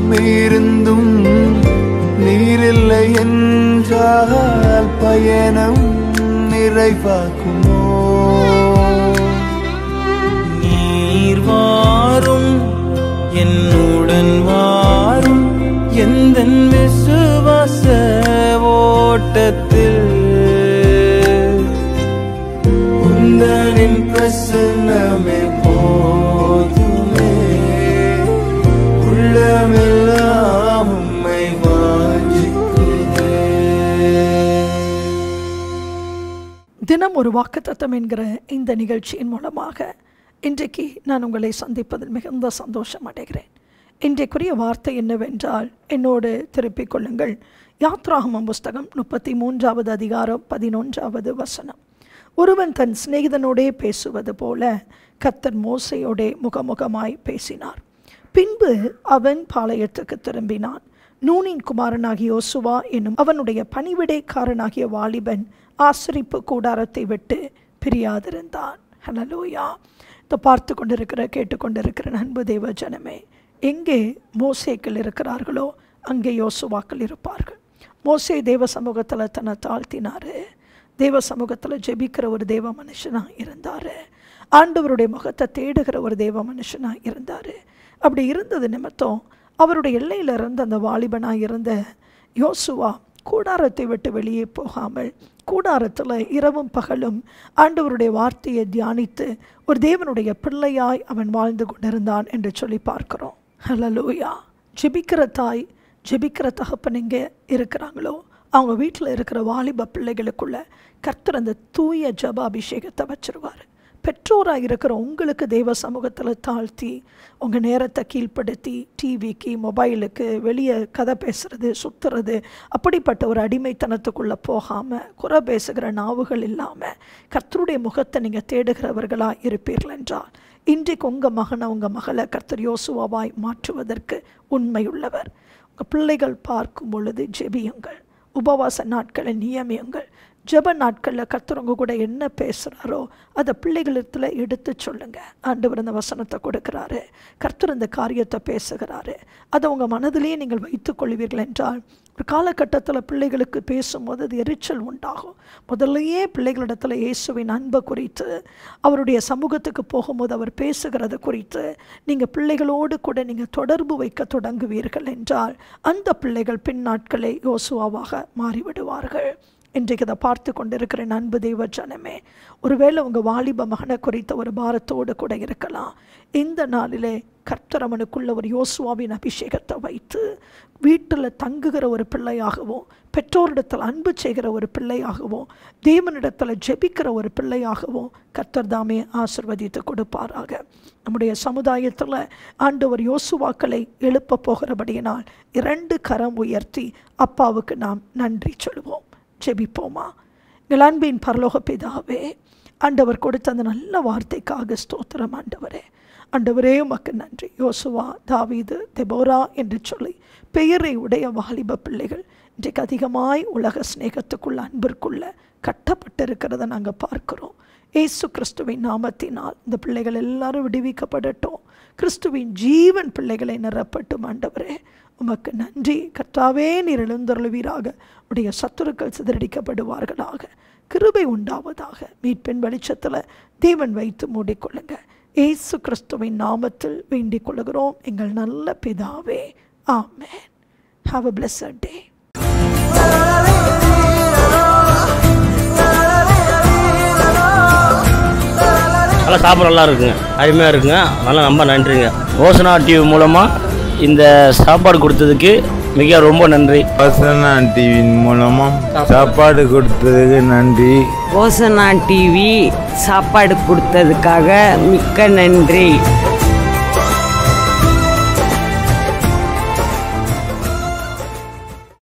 எல்லாம் இருந்தும் நீரில்லை என்றால் பயணம் நிறைவாக்குமோ நீர் வாரும் என்னுடன் வாரும் எந்த விசுவாச ஓட்டத்தில் உந்தனின் பிரசன்னமே போதுமே உள்ளமெல்லாம் உம்மை வாஞ்சிக்குதே தினம் ஒரு வாக்குத்தத்தம் என்கிற இந்த நிகழ்ச்சியின் மூலமாக இன்றைக்கு நான் உங்களை சந்திப்பதில் மிகுந்த சந்தோஷம் அடைகிறேன் இன்றைக்குரிய வார்த்தை என்னவென்றால் என்னோடு திருப்பிக் கொள்ளுங்கள் யாத்ராகமம் புஸ்தகம் முப்பத்தி மூன்றாவது அதிகாரம் பதினொன்றாவது வசனம் ஒருவன் தன் சிநேகிதனோடே பேசுவது போல கர்த்தர் மோசையோடே முகமுகமாய் பேசினார் பின்பு அவன் பாளையத்துக்கு திரும்பினான் நூனின் குமாரனாகிய யோசுவா என்னும் அவனுடைய பணிவிடைக்காரனாகிய வாலிபன் ஆசிரிப்பு கூடாரத்தை விட்டு பிரியாதிருந்தான் ஹலலூயா இதை பார்த்து கொண்டிருக்கிற கேட்டுக்கொண்டிருக்கிற அன்பு தேவ ஜனமே எங்கே மோசேக்கள் இருக்கிறார்களோ அங்கே யோசுவாக்கள் இருப்பார்கள் மோசே தேவ சமூகத்தில் தன்னை தாழ்த்தினாரு தேவ சமூகத்தில் ஜெபிக்கிற ஒரு தேவ மனுஷனாக இருந்தார் ஆண்டவருடைய முகத்தை தேடுகிற ஒரு தேவ மனுஷனாக இருந்தார் அப்படி இருந்தது நிமித்தம் அவருடைய எல்லையில் இருந்த அந்த வாலிபனாக இருந்த யோசுவா கூடாரத்தை விட்டு வெளியே போகாமல் கூடாரத்தில் இரவும் பகலும் ஆண்டவருடைய வார்த்தையை தியானித்து ஒரு தேவனுடைய பிள்ளையாய் அவன் வாழ்ந்து கொண்டிருந்தான் என்று சொல்லி பார்க்கிறோம் ஹலலூயா ஜெபிக்கிற தாய் ஜெபிக்கிற தகப்பன் எங்கே இருக்கிறாங்களோ அவங்க வீட்டில் இருக்கிற வாலிப பிள்ளைகளுக்குள்ள கர்த்தர் அந்த தூய ஜப அபிஷேகத்தை வச்சிருவார் பெற்றோராக இருக்கிற உங்களுக்கு தெய்வ சமூகத்தில் தாழ்த்தி உங்கள் நேரத்தை கீழ்ப்படுத்தி டிவிக்கு மொபைலுக்கு வெளியே கதை பேசுறது சுற்றுறது அப்படிப்பட்ட ஒரு அடிமைத்தனத்துக்குள்ளே போகாமல் குறை பேசுகிற நாவுகள் இல்லாமல் கர்த்தருடைய முகத்தை நீங்கள் தேடுகிறவர்களாக இருப்பீர்கள் என்றால் இன்றைக்கு உங்கள் மகனை உங்கள் மகளை கர்த்தர் யோசுவாவாய் மாற்றுவதற்கு உண்மையுள்ளவர் உங்கள் பிள்ளைகள் பார்க்கும் பொழுது ஜெபியுங்கள் உபவாச நாட்களை நியமியுங்கள் ஜெப நாட்களில் கர்த்தர் கூட என்ன பேசுகிறாரோ அதை பிள்ளைகளிடத்தில் எடுத்து சொல்லுங்க ஆண்டவர் இந்த வசனத்தை கொடுக்குறாரு கர்த்தர் இந்த காரியத்தை பேசுகிறாரு அதை உங்கள் மனதிலேயே நீங்கள் வைத்துக் கொள்வீர்கள் என்றால் ஒரு காலகட்டத்தில் பிள்ளைகளுக்கு பேசும்போது அது எரிச்சல் உண்டாகும் முதல்லையே பிள்ளைகளிடத்தில் இயேசுவின் அன்பை குறித்து அவருடைய சமூகத்துக்கு போகும்போது அவர் பேசுகிறது குறித்து நீங்கள் பிள்ளைகளோடு கூட நீங்கள் தொடர்பு வைக்க தொடங்குவீர்கள் என்றால் அந்த பிள்ளைகள் பின் நாட்களே யோசுவாவாக மாறிவிடுவார்கள் இன்றைக்கு அதை பார்த்து கொண்டிருக்கிற அன்பு தெய்வ ஜனமே ஒருவேளை உங்கள் வாலிப மகனை குறித்த ஒரு பாரத்தோடு கூட இருக்கலாம் இந்த நாளிலே கர்த்தர் அவனுக்குள்ள ஒரு யோசுவாவின் அபிஷேகத்தை வைத்து வீட்டில் தங்குகிற ஒரு பிள்ளையாகவும் பெற்றோரிடத்தில் அன்பு செய்கிற ஒரு பிள்ளையாகவும் தேவனிடத்தில் ஜெபிக்கிற ஒரு பிள்ளையாகவும் கர்த்தர் தாமே ஆசிர்வதித்து கொடுப்பாராக நம்முடைய சமுதாயத்தில் ஆண்டவர் யோசுவாக்களை எழுப்ப போகிறபடியினால் இரண்டு கரம் உயர்த்தி அப்பாவுக்கு நாம் நன்றி சொல்லுவோம் ஜெபிப்போமா எங்கள் அன்பின் பரலோக பிதாவே ஆண்டவர் கொடுத்த அந்த நல்ல வார்த்தைக்காக ஸ்தோத்திரம் ஆண்டவரே ஆண்டவரே உமக்கு நன்றி யோசுவா தாவீது தெபோரா என்று சொல்லி பெயரை உடைய வாலிப பிள்ளைகள் இன்றைக்கு அதிகமாய் உலக சிநேகத்துக்குள்ள அன்பிற்குள்ள கட்டப்பட்டிருக்கிறத நாங்கள் பார்க்கிறோம் ஏசு கிறிஸ்துவின் நாமத்தினால் இந்த பிள்ளைகள் எல்லாரும் விடுவிக்கப்படட்டும் கிறிஸ்துவின் ஜீவன் பிள்ளைகளை நிரப்பட்டும் ஆண்டவரே உமக்கு நன்றி கர்த்தாவே நீர் எழுந்தருளுவீராக உடைய சத்துருக்கள் சிதறடிக்கப்படுவார்களாக கிருபை உண்டாவதாக மீட்பின் வெளிச்சத்தில் தேவன் வைத்து மூடிக்கொள்ளுங்க ஏசு கிறிஸ்துவின் நாமத்தில் வேண்டிக் கொள்கிறோம் எங்கள் நல்ல பிதாவே ஆமேன் ஹாவ் அ பிளஸட் டே நல்லா சாப்பிட நல்லா இருக்குங்க அருமையாக இருக்குங்க நல்லா ரொம்ப நன்றிங்க ஓசனா டிவி மூலமாக இந்த சாப்பாடு கொடுத்ததுக்கு மிக ரொம்ப நன்றி வசனா டிவியின் மூலமா சாப்பாடு கொடுத்ததுக்கு நன்றி ஓசனா டிவி சாப்பாடு கொடுத்ததுக்காக மிக்க நன்றி